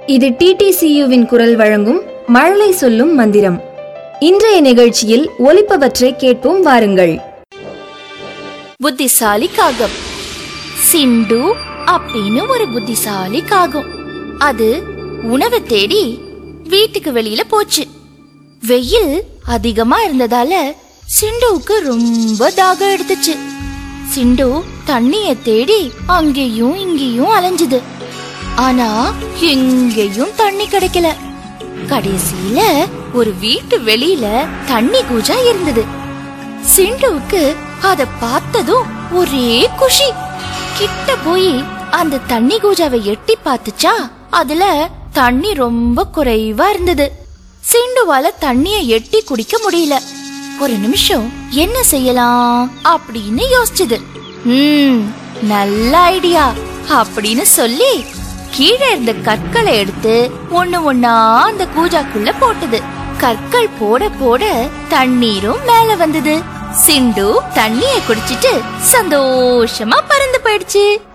இது டிடிசியுவின் குரல் வழங்கும் மழலை சொல்லும் மந்திரம் இன்றைய நிகழ்ச்சியில் ஒலிப்பவற்றை கேட்போம் வாருங்கள் புத்திசாலி காகம் சிண்டு அப்படின்னு ஒரு புத்திசாலி காகம் அது உணவை தேடி வீட்டுக்கு வெளியில போச்சு வெயில் அதிகமா இருந்ததால சிண்டுவுக்கு ரொம்ப தாகம் எடுத்துச்சு சிண்டு தண்ணிய தேடி அங்கேயும் இங்கேயும் அலைஞ்சுது ஆனா எங்கேயும் தண்ணி கிடைக்கல கடைசியில ஒரு வீட்டு வெளியில தண்ணி கூஜா இருந்தது சிண்டுவுக்கு அத பார்த்ததும் ஒரே குஷி கிட்ட போய் அந்த தண்ணி கூஜாவை எட்டி பார்த்துச்சா அதுல தண்ணி ரொம்ப குறைவா இருந்தது சிண்டுவால தண்ணிய எட்டி குடிக்க முடியல ஒரு நிமிஷம் என்ன செய்யலாம் அப்படின்னு யோசிச்சுது ம் நல்ல ஐடியா அப்படின்னு சொல்லி கீழே இருந்த கற்களை எடுத்து ஒண்ணு ஒண்ணா அந்த கூஜாக்குள்ள போட்டது கற்கள் போட போட தண்ணீரும் மேல வந்தது சிண்டு தண்ணிய குடிச்சிட்டு சந்தோஷமா பறந்து போயிடுச்சு